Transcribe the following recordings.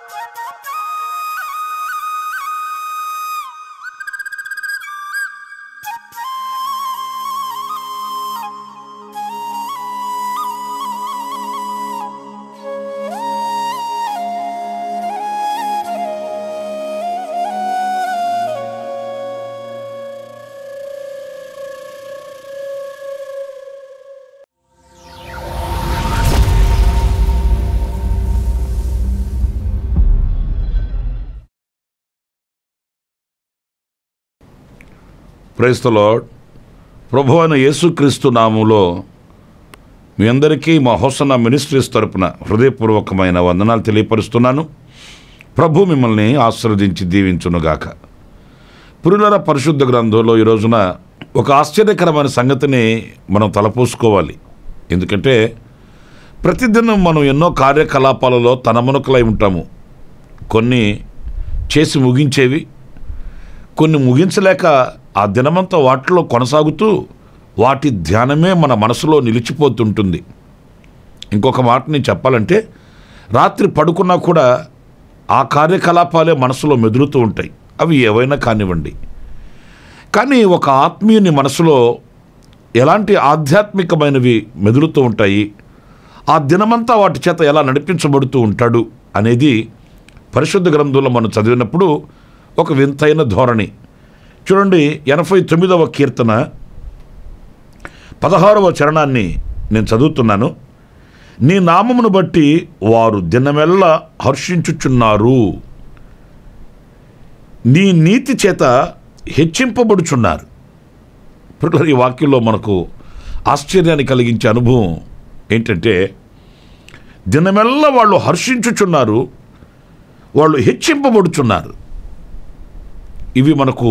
ప్రైస్తలో ప్రభు అయిన యేసుక్రీస్తు నామంలో మీ అందరికీ మా హోసన్న మినిస్ట్రీస్ తరపున హృదయపూర్వకమైన వందనాలు తెలియపరుస్తున్నాను ప్రభు మిమ్మల్ని ఆశీర్వదించి దీవించునుగాక పురులర పరిశుద్ధ గ్రంథంలో ఈ రోజున ఒక ఆశ్చర్యకరమైన సంగతిని మనం తలపోసుకోవాలి ఎందుకంటే ప్రతిదినం మనం ఎన్నో కార్యకలాపాలలో తనమనుకలై ఉంటాము కొన్ని చేసి ముగించేవి కొన్ని ముగించలేక ఆ దినమంతా వాటిలో కొనసాగుతూ వాటి ధ్యానమే మన మనసులో నిలిచిపోతుంటుంది ఇంకొక మాట నేను చెప్పాలంటే రాత్రి పడుకున్నా కూడా ఆ కార్యకలాపాలే మనసులో మెదులుతూ ఉంటాయి అవి ఏవైనా కానివ్వండి కానీ ఒక ఆత్మీయుని మనసులో ఎలాంటి ఆధ్యాత్మికమైనవి మెదులుతూ ఉంటాయి ఆ దినమంతా వాటి చేత ఎలా నడిపించబడుతూ ఉంటాడు అనేది పరిశుద్ధ గ్రంథంలో మనం చదివినప్పుడు ఒక వింతైన ధోరణి చూడండి ఎనభై తొమ్మిదవ కీర్తన పదహారవ చరణాన్ని నేను చదువుతున్నాను నీ నామమును బట్టి వారు దినమెల్లా హర్షించుచున్నారు నీ నీతి చేత హెచ్చింపబడుచున్నారు ఇప్పుడు ఈ వాక్యంలో మనకు ఆశ్చర్యాన్ని కలిగించే అనుభవం ఏంటంటే దినమెల్లా వాళ్ళు హర్షించుచున్నారు వాళ్ళు హెచ్చింపబడుచున్నారు ఇవి మనకు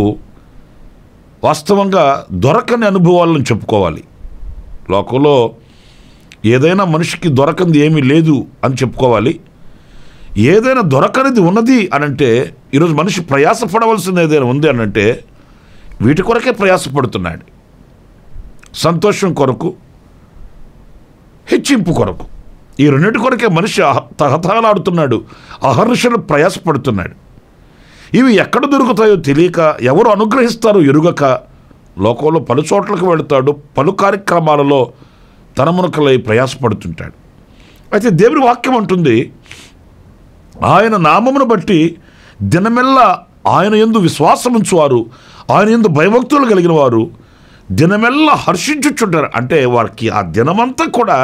వాస్తవంగా దొరకని అనుభవాలను చెప్పుకోవాలి లోకంలో ఏదైనా మనిషికి దొరకంది ఏమీ లేదు అని చెప్పుకోవాలి ఏదైనా దొరకనిది ఉన్నది అని అంటే ఈరోజు మనిషి ప్రయాసపడవలసింది ఏదైనా ఉంది అని అంటే వీటి కొరకే ప్రయాసపడుతున్నాడు సంతోషం కొరకు హెచ్చింపు కొరకు ఈ రెండింటి కొరకే మనిషి అహ- తహతహలాడుతున్నాడు అహర్షలు ప్రయాసపడుతున్నాడు ఇవి ఎక్కడ దొరుకుతాయో తెలియక ఎవరు అనుగ్రహిస్తారో ఎరుగక లోకంలో పలు చోట్లకు వెళతాడు పలు కార్యక్రమాలలో తనమునకలై ప్రయాసపడుతుంటాడు అయితే దేవుని వాక్యం అంటుంది ఆయన నామమును బట్టి దినమెల్లా ఆయన ఎందు విశ్వాసం ఉంచువారు ఆయన ఎందు భయభక్తులు కలిగిన వారు దినమెల్లా హర్షించుచుంటారు అంటే వారికి ఆ దినమంతా కూడా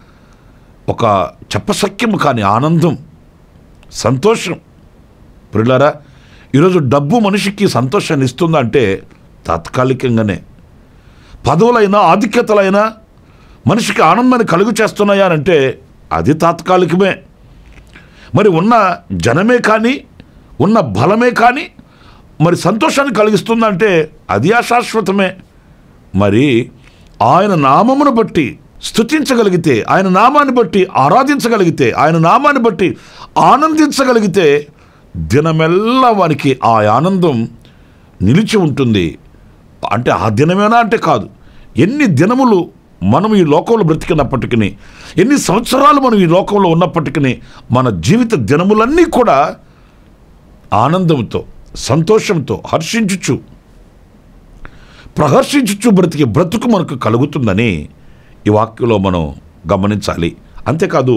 ఒక చెప్పసక్యం కాని ఆనందం సంతోషం ప్రిలారా ఈరోజు డబ్బు మనిషికి సంతోషాన్ని ఇస్తుందా అంటే తాత్కాలికంగానే పదవులైనా ఆధిక్యతలైనా మనిషికి ఆనందాన్ని కలుగు చేస్తున్నాయా అని అంటే అది తాత్కాలికమే మరి ఉన్న జనమే కానీ ఉన్న బలమే కానీ మరి సంతోషాన్ని కలిగిస్తుందంటే అది అశాశ్వతమే మరి ఆయన నామమును బట్టి స్తుతించగలిగితే ఆయన నామాన్ని బట్టి ఆరాధించగలిగితే ఆయన నామాన్ని బట్టి ఆనందించగలిగితే దినమెల్లా వానికి ఆ ఆనందం నిలిచి ఉంటుంది అంటే ఆ దినమేనా అంటే కాదు ఎన్ని దినములు మనం ఈ లోకంలో బ్రతికినప్పటికీ ఎన్ని సంవత్సరాలు మనం ఈ లోకంలో ఉన్నప్పటికీ మన జీవిత దినములన్నీ కూడా ఆనందంతో సంతోషంతో హర్షించుచు ప్రహర్షించుచు బ్రతికి బ్రతుకు మనకు కలుగుతుందని ఈ వాక్యంలో మనం గమనించాలి అంతేకాదు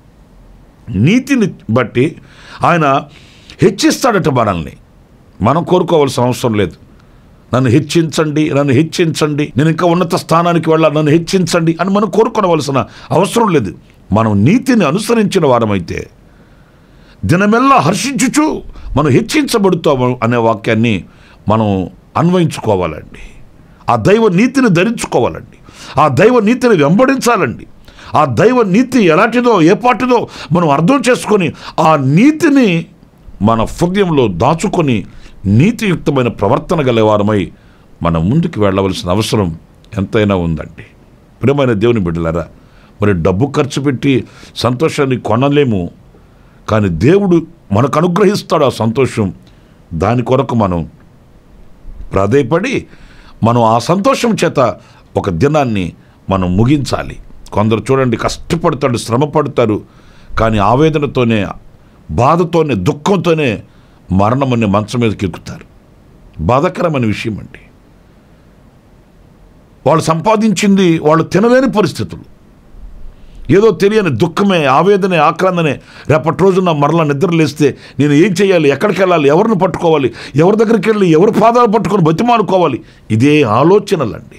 నీతిని బట్టి ఆయన హెచ్చిస్తాడట మనల్ని మనం కోరుకోవాల్సిన అవసరం లేదు నన్ను హెచ్చించండి నన్ను హెచ్చించండి నేను ఇంకా ఉన్నత స్థానానికి వెళ్ళాలి నన్ను హెచ్చించండి అని మనం కోరుకోవలసిన అవసరం లేదు మనం నీతిని అనుసరించిన వారమైతే దినమెల్లా హర్షించుచు మనం హెచ్చించబడుతాము అనే వాక్యాన్ని మనం అన్వయించుకోవాలండి ఆ దైవ నీతిని ధరించుకోవాలండి ఆ దైవ నీతిని వెంబడించాలండి ఆ దైవ నీతి ఎలాంటిదో ఏ పాటిదో మనం అర్థం చేసుకొని ఆ నీతిని మన హృదయంలో దాచుకొని నీతియుక్తమైన ప్రవర్తన గలవారమై మనం ముందుకు వెళ్ళవలసిన అవసరం ఎంతైనా ఉందండి ప్రియమైన దేవుని బిడ్డలారా మరి డబ్బు ఖర్చు పెట్టి సంతోషాన్ని కొనలేము కానీ దేవుడు మనకు అనుగ్రహిస్తాడు ఆ సంతోషం దాని కొరకు మనం ప్రాధేయపడి మనం ఆ సంతోషం చేత ఒక దినాన్ని మనం ముగించాలి కొందరు చూడండి కష్టపడతాడు శ్రమ పడతారు కానీ ఆవేదనతోనే బాధతోనే దుఃఖంతోనే మరణమని మంచం మీదకి ఎక్కుతారు బాధాకరమైన విషయం అండి వాళ్ళు సంపాదించింది వాళ్ళు తినలేని పరిస్థితులు ఏదో తెలియని దుఃఖమే ఆవేదనే ఆక్రందనే రేపటి రోజున మరలా నిద్రలేస్తే నేను ఏం చేయాలి ఎక్కడికి వెళ్ళాలి ఎవరిని పట్టుకోవాలి ఎవరి దగ్గరికి వెళ్ళి ఎవరి పాదాలు పట్టుకొని బతిమాలుకోవాలి ఇదే ఆలోచనలండి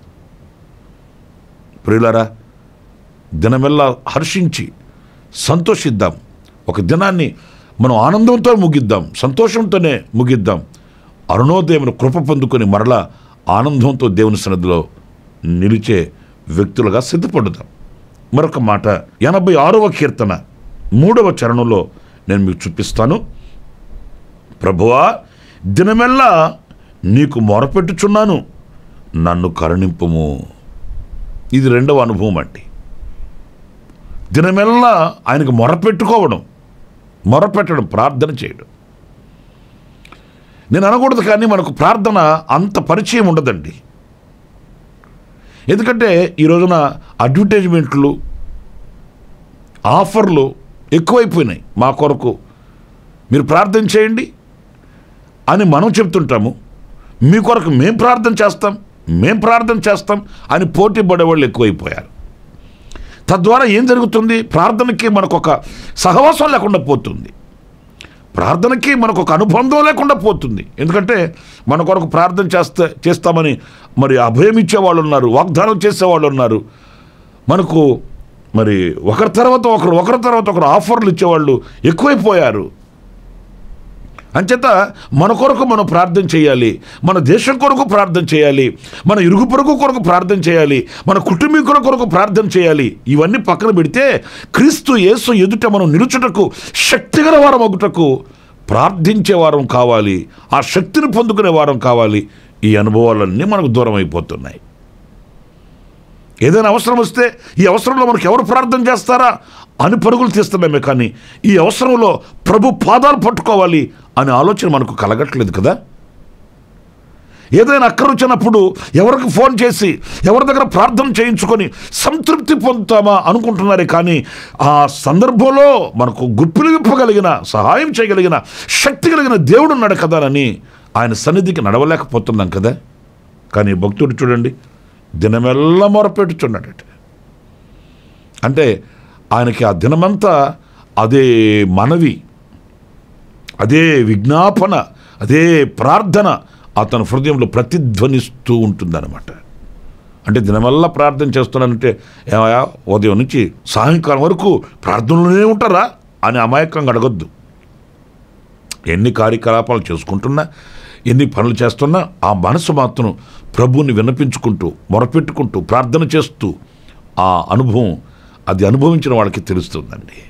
ప్రియులారా దినమెల్లా హర్షించి సంతోషిద్దాం ఒక దినాన్ని మనం ఆనందంతో ముగిద్దాం సంతోషంతోనే ముగిద్దాం అరుణోదయమును కృప పొందుకొని మరలా ఆనందంతో దేవుని సన్నిధిలో నిలిచే వ్యక్తులుగా సిద్ధపడుదాం మరొక మాట ఎనభై ఆరవ కీర్తన మూడవ చరణంలో నేను మీకు చూపిస్తాను ప్రభువా దినమెల్లా నీకు మొరపెట్టుచున్నాను నన్ను కరుణింపుము ఇది రెండవ అనుభవం అండి దినమెల్లా ఆయనకు మొరపెట్టుకోవడం మొరపెట్టడం ప్రార్థన చేయడం నేను అనకూడదు కానీ మనకు ప్రార్థన అంత పరిచయం ఉండదండి ఎందుకంటే ఈ రోజున అడ్వర్టైజ్మెంట్లు ఆఫర్లు ఎక్కువైపోయినాయి మా కొరకు మీరు ప్రార్థన చేయండి అని మనం చెప్తుంటాము మీ కొరకు మేం ప్రార్థన చేస్తాం మేం ప్రార్థన చేస్తాం అని పోటీ పడేవాళ్ళు ఎక్కువైపోయారు తద్వారా ఏం జరుగుతుంది ప్రార్థనకి మనకు ఒక సహవాసం లేకుండా పోతుంది ప్రార్థనకి మనకు ఒక అనుబంధం లేకుండా పోతుంది ఎందుకంటే మన కొరకు ప్రార్థన చేస్తే చేస్తామని మరి అభయం ఇచ్చేవాళ్ళు ఉన్నారు వాగ్దానం చేసేవాళ్ళు ఉన్నారు మనకు మరి ఒకరి తర్వాత ఒకరు ఒకరి తర్వాత ఒకరు ఆఫర్లు ఇచ్చేవాళ్ళు ఎక్కువైపోయారు అంచేత మన కొరకు మనం ప్రార్థన చేయాలి మన దేశం కొరకు ప్రార్థన చేయాలి మన ఇరుగు పొరుగు కొరకు ప్రార్థన చేయాలి మన కుటుంబీకుల కొరకు ప్రార్థన చేయాలి ఇవన్నీ పక్కన పెడితే క్రీస్తు యేసు ఎదుట మనం నిలుచుటకు శక్తిగల వారం ఒకటకు ప్రార్థించే వారం కావాలి ఆ శక్తిని పొందుకునే వారం కావాలి ఈ అనుభవాలన్నీ మనకు దూరం అయిపోతున్నాయి ఏదైనా అవసరం వస్తే ఈ అవసరంలో మనకు ఎవరు ప్రార్థన చేస్తారా అని పరుగులు తీస్తున్నామే కానీ ఈ అవసరంలో ప్రభు పాదాలు పట్టుకోవాలి అనే ఆలోచన మనకు కలగట్లేదు కదా ఏదైనా అక్కర వచ్చినప్పుడు ఎవరికి ఫోన్ చేసి ఎవరి దగ్గర ప్రార్థన చేయించుకొని సంతృప్తి పొందుతామా అనుకుంటున్నారే కానీ ఆ సందర్భంలో మనకు గుప్పిలు విప్పగలిగిన సహాయం చేయగలిగిన శక్తి కలిగిన దేవుడు ఉన్నాడు కదా అని ఆయన సన్నిధికి నడవలేకపోతున్నాం కదా కానీ భక్తుడు చూడండి దినమెల్లా మొరపెట్టుచున్నాడట అంటే ఆయనకి ఆ దినమంతా అదే మనవి అదే విజ్ఞాపన అదే ప్రార్థన అతని హృదయంలో ప్రతిధ్వనిస్తూ ఉంటుందన్నమాట అంటే దినమల్లా ప్రార్థన చేస్తున్నానంటే ఏమయ్యా ఉదయం నుంచి సాయంకాలం వరకు ప్రార్థనలోనే ఉంటారా అని అమాయకంగా అడగొద్దు ఎన్ని కార్యకలాపాలు చేసుకుంటున్నా ఎన్ని పనులు చేస్తున్నా ఆ మనసు మాత్రం ప్రభువుని విన్నపించుకుంటూ మొరపెట్టుకుంటూ ప్రార్థన చేస్తూ ఆ అనుభవం అది అనుభవించిన వాళ్ళకి తెలుస్తుందండి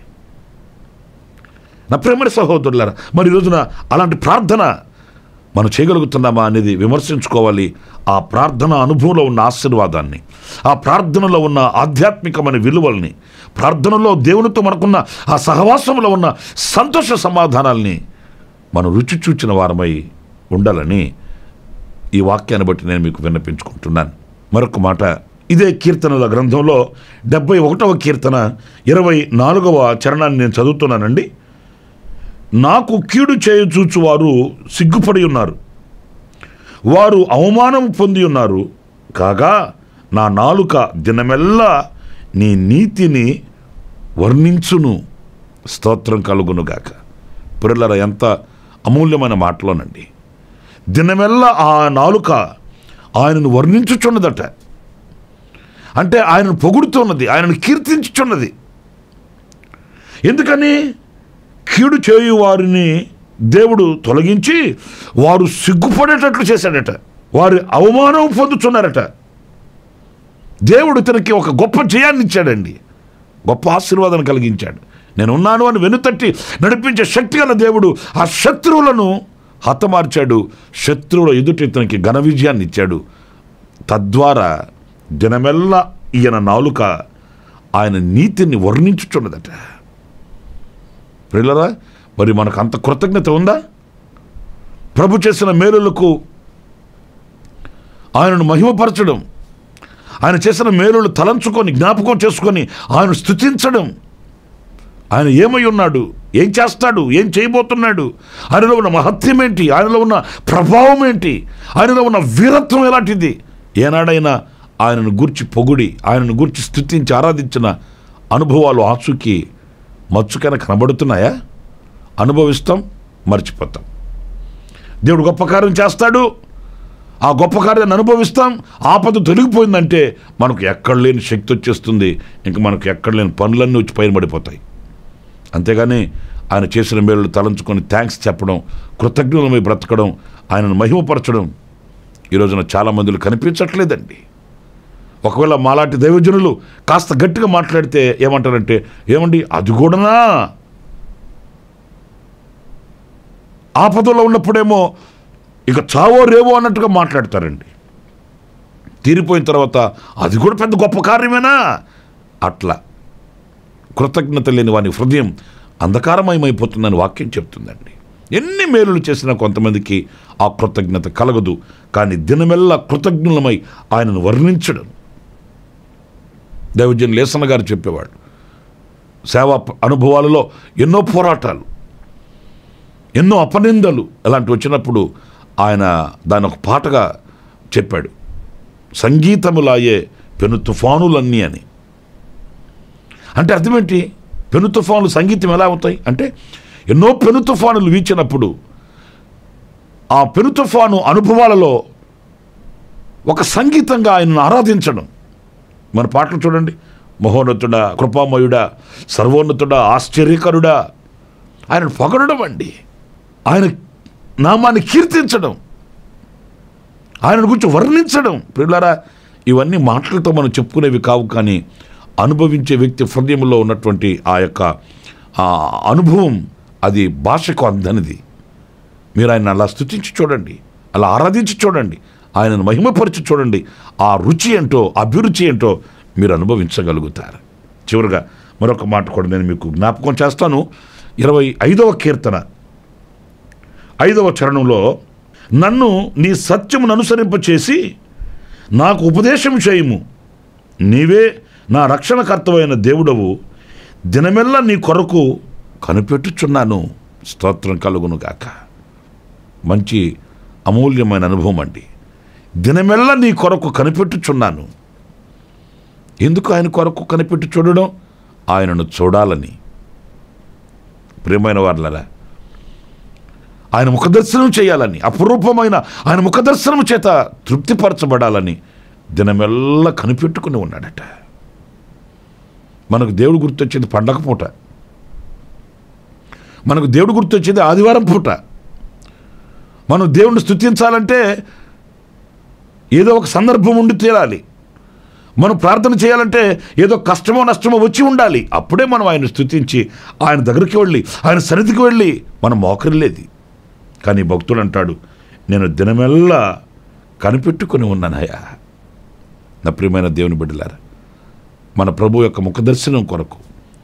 నా ప్రేమడి సహోదరులారా మరి ఈ రోజున అలాంటి ప్రార్థన మనం చేయగలుగుతున్నామా అనేది విమర్శించుకోవాలి ఆ ప్రార్థన అనుభవంలో ఉన్న ఆశీర్వాదాన్ని ఆ ప్రార్థనలో ఉన్న ఆధ్యాత్మికమైన విలువల్ని ప్రార్థనలో దేవునితో మనకున్న ఆ సహవాసంలో ఉన్న సంతోష సమాధానాల్ని మనం రుచి చూచిన వారమై ఉండాలని ఈ వాక్యాన్ని బట్టి నేను మీకు విన్నపించుకుంటున్నాను మరొక మాట ఇదే కీర్తనల గ్రంథంలో డెబ్బై ఒకటవ కీర్తన ఇరవై నాలుగవ చరణాన్ని నేను చదువుతున్నానండి నాకు కీడు చేయచూచు వారు సిగ్గుపడి ఉన్నారు వారు అవమానం పొంది ఉన్నారు కాగా నా నాలుక దినమెల్లా నీ నీతిని వర్ణించును స్తోత్రం కలుగునుగాక పిల్లల ఎంత అమూల్యమైన మాటలోనండి దినమెల్లా ఆ నాలుక ఆయనను వర్ణించుచున్నదట అంటే ఆయనను పొగుడుతున్నది ఆయనను కీర్తించుచున్నది ఎందుకని కీడు చేయు వారిని దేవుడు తొలగించి వారు సిగ్గుపడేటట్లు చేశాడట వారి అవమానం పొందుతున్నారట దేవుడు ఇతనికి ఒక గొప్ప జయాన్ని ఇచ్చాడండి గొప్ప ఆశీర్వాదం కలిగించాడు నేను ఉన్నాను అని వెనుతట్టి నడిపించే శక్తి గల దేవుడు ఆ శత్రువులను హతమార్చాడు శత్రువుల ఎదుట ఇతనికి ఘన విజయాన్ని ఇచ్చాడు తద్వారా దినమెల్లా ఈయన నాలుక ఆయన నీతిని వర్ణించుచున్నదట ప్రిల్లరా మరి మనకు అంత కృతజ్ఞత ఉందా ప్రభు చేసిన మేలులకు ఆయనను మహిమపరచడం ఆయన చేసిన మేలులు తలంచుకొని జ్ఞాపకం చేసుకొని ఆయన స్థుతించడం ఆయన ఏమై ఉన్నాడు ఏం చేస్తాడు ఏం చేయబోతున్నాడు ఆయనలో ఉన్న మహత్యం ఏంటి ఆయనలో ఉన్న ప్రభావం ఏంటి ఆయనలో ఉన్న వీరత్వం ఎలాంటిది ఏనాడైనా ఆయనను గూర్చి పొగుడి ఆయనను గూర్చి స్థుతించి ఆరాధించిన అనుభవాలు ఆచూకి మచ్చుకైనా కనబడుతున్నాయా అనుభవిస్తాం మర్చిపోతాం దేవుడు గొప్ప కార్యం చేస్తాడు ఆ గొప్ప కార్యాన్ని అనుభవిస్తాం ఆపద తొలగిపోయిందంటే మనకు ఎక్కడ లేని శక్తి వచ్చేస్తుంది ఇంకా మనకు ఎక్కడ లేని పనులన్నీ వచ్చి పైన పడిపోతాయి అంతేగాని ఆయన చేసిన మేలు తలంచుకొని థ్యాంక్స్ చెప్పడం కృతజ్ఞులమై బ్రతకడం ఆయనను మహిమపరచడం ఈ రోజున చాలా మందిలో కనిపించట్లేదండి ఒకవేళ మాలాంటి దైవజనులు కాస్త గట్టిగా మాట్లాడితే ఏమంటారంటే ఏమండి అది కూడానా ఆపదలో ఉన్నప్పుడేమో ఇక చావో రేవో అన్నట్టుగా మాట్లాడతారండి తీరిపోయిన తర్వాత అది కూడా పెద్ద గొప్ప కార్యమేనా అట్లా కృతజ్ఞత లేని వాని హృదయం అంధకారమయమైపోతుందని వాక్యం చెప్తుందండి ఎన్ని మేలులు చేసినా కొంతమందికి ఆ కృతజ్ఞత కలగదు కానీ దినమెల్లా కృతజ్ఞులమై ఆయనను వర్ణించడం దైవజన్ లేసన్న గారు చెప్పేవాడు సేవా ప- అనుభవాలలో ఎన్నో పోరాటాలు ఎన్నో అపనిందలు అలాంటి వచ్చినప్పుడు ఆయన దాని ఒక పాటగా చెప్పాడు సంగీతములాయే పెను తుఫానులన్నీ అని అంటే అర్థమేంటి పెను తుఫానులు సంగీతం ఎలా అవుతాయి అంటే ఎన్నో పెను తుఫానులు వీచినప్పుడు ఆ పెను తుఫాను అనుభవాలలో ఒక సంగీతంగా ఆయనను ఆరాధించడం మన పాటలు చూడండి మహోన్నతుడా కృపామయుడా సర్వోన్నతుడా ఆశ్చర్యకరుడా ఆయన పొగడడం అండి ఆయన నామాన్ని కీర్తించడం ఆయన గురించి వర్ణించడం ప్రియులారా ఇవన్నీ మాటలతో మనం చెప్పుకునేవి కావు కానీ అనుభవించే వ్యక్తి హృదయంలో ఉన్నటువంటి ఆ యొక్క ఆ అనుభవం అది భాషకు అందనిది మీరు ఆయన అలా స్థుతించి చూడండి అలా ఆరాధించి చూడండి ఆయనను మహిమపరిచి చూడండి ఆ రుచి ఏంటో అభిరుచి ఏంటో మీరు అనుభవించగలుగుతారు చివరిగా మరొక మాట కూడా నేను మీకు జ్ఞాపకం చేస్తాను ఇరవై ఐదవ కీర్తన ఐదవ చరణంలో నన్ను నీ సత్యమును అనుసరింపచేసి నాకు ఉపదేశం చేయము నీవే నా రక్షణకర్తవైన దేవుడవు దినమెల్లా నీ కొరకు కనిపెట్టుచున్నాను స్తోత్రం కలుగును గాక మంచి అమూల్యమైన అనుభవం అండి దినమెల్లా నీ కొరకు కనిపెట్టుచున్నాను ఎందుకు ఆయన కొరకు కనిపెట్టి చూడడం ఆయనను చూడాలని ప్రియమైన వాళ్ళరా ఆయన ముఖదర్శనం చేయాలని అపురూపమైన ఆయన ముఖదర్శనం చేత తృప్తిపరచబడాలని దినమెల్లా కనిపెట్టుకుని ఉన్నాడట మనకు దేవుడు గుర్తొచ్చేది పండగ పూట మనకు దేవుడు గుర్తొచ్చేది ఆదివారం పూట మనం దేవుణ్ణి స్తుతించాలంటే ఏదో ఒక సందర్భం ఉండి తీరాలి మనం ప్రార్థన చేయాలంటే ఏదో కష్టమో నష్టమో వచ్చి ఉండాలి అప్పుడే మనం ఆయన స్తుతించి ఆయన దగ్గరికి వెళ్ళి ఆయన సన్నిధికి వెళ్ళి మనం మోకరిల్లేది కానీ భక్తుడు అంటాడు నేను దినమెల్లా కనిపెట్టుకుని ఉన్నానయ్యా నా ప్రియమైన దేవుని బిడ్డలారా మన ప్రభు యొక్క ముఖదర్శనం కొరకు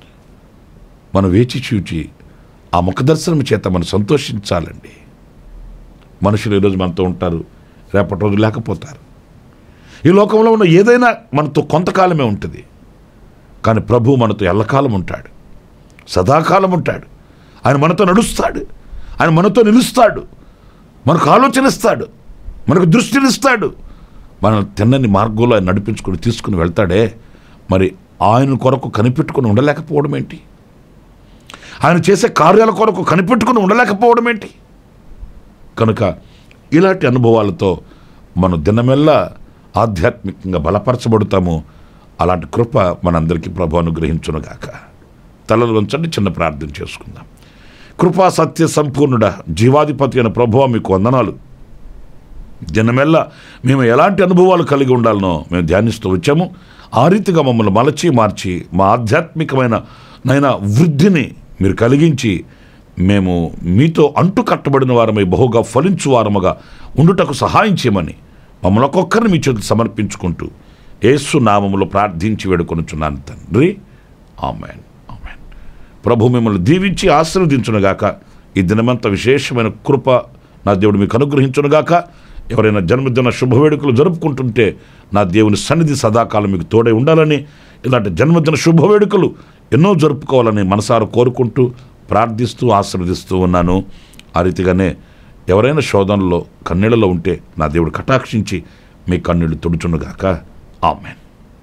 మనం వేచి చూచి ఆ ముఖదర్శనం చేత మనం సంతోషించాలండి మనుషులు ఈరోజు మనతో ఉంటారు రేపటి రోజు లేకపోతారు ఈ లోకంలో ఉన్న ఏదైనా మనతో కొంతకాలమే ఉంటుంది కానీ ప్రభు మనతో ఎల్లకాలం ఉంటాడు సదాకాలం ఉంటాడు ఆయన మనతో నడుస్తాడు ఆయన మనతో నిలుస్తాడు మనకు ఆలోచనిస్తాడు మనకు దృష్టినిస్తాడు మన తిన్నని మార్గంలో ఆయన నడిపించుకుని తీసుకుని వెళ్తాడే మరి ఆయన కొరకు కనిపెట్టుకుని ఉండలేకపోవడం ఏంటి ఆయన చేసే కార్యాల కొరకు కనిపెట్టుకుని ఉండలేకపోవడం ఏంటి కనుక ఇలాంటి అనుభవాలతో మనం దినమెల్లా ఆధ్యాత్మికంగా బలపరచబడతాము అలాంటి కృప మనందరికీ ప్రభు అనుగ్రహించునుగాక తలలు వంచండి చిన్న ప్రార్థన చేసుకుందాం కృపా సత్య సంపూర్ణుడ జీవాధిపతి అయిన ప్రభువ మీకు వందనాలు దినమెల్లా మేము ఎలాంటి అనుభవాలు కలిగి ఉండాలనో మేము ధ్యానిస్తూ వచ్చాము ఆ రీతిగా మమ్మల్ని మలచి మార్చి మా ఆధ్యాత్మికమైన నైనా వృద్ధిని మీరు కలిగించి మేము మీతో అంటు కట్టబడిన వారమై బహుగా ఫలించు వారముగా ఉండుటకు సహాయం చేయమని మమ్మల్ని ఒక్కొక్కరిని మీ చేతులు సమర్పించుకుంటూ యేసు నామములో ప్రార్థించి వేడుకొనుచున్నాను తండ్రి ఆమెన్ ఆమెన్ ప్రభు మిమ్మల్ని దీవించి ఆశీర్వదించునుగాక ఈ దినమంత విశేషమైన కృప నా దేవుడు మీకు అనుగ్రహించునుగాక ఎవరైనా జన్మదిన శుభవేడుకలు జరుపుకుంటుంటే నా దేవుని సన్నిధి సదాకాలం మీకు తోడై ఉండాలని ఇలాంటి జన్మదిన శుభవేడుకలు ఎన్నో జరుపుకోవాలని మనసారా కోరుకుంటూ ప్రార్థిస్తూ ఆశీర్వదిస్తూ ఉన్నాను ఆ రీతిగానే ఎవరైనా శోధనలో కన్నీళ్ళలో ఉంటే నా దేవుడు కటాక్షించి మీ కన్నీళ్లు తుడుచునుగాక ఆమెన్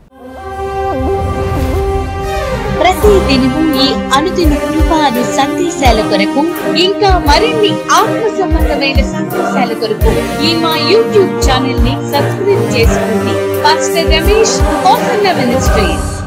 ప్రతి దినము ఈ అనుదిన కృపాను సందేశాల కొరకు ఇంకా మరిన్ని ఆత్మ సంబంధమైన సందేశాల కొరకు ఈ మా యూట్యూబ్ ఛానల్ ని సబ్స్క్రైబ్ చేసుకోండి పాస్టర్ రమేష్ కోసన్న మినిస్ట్రీస్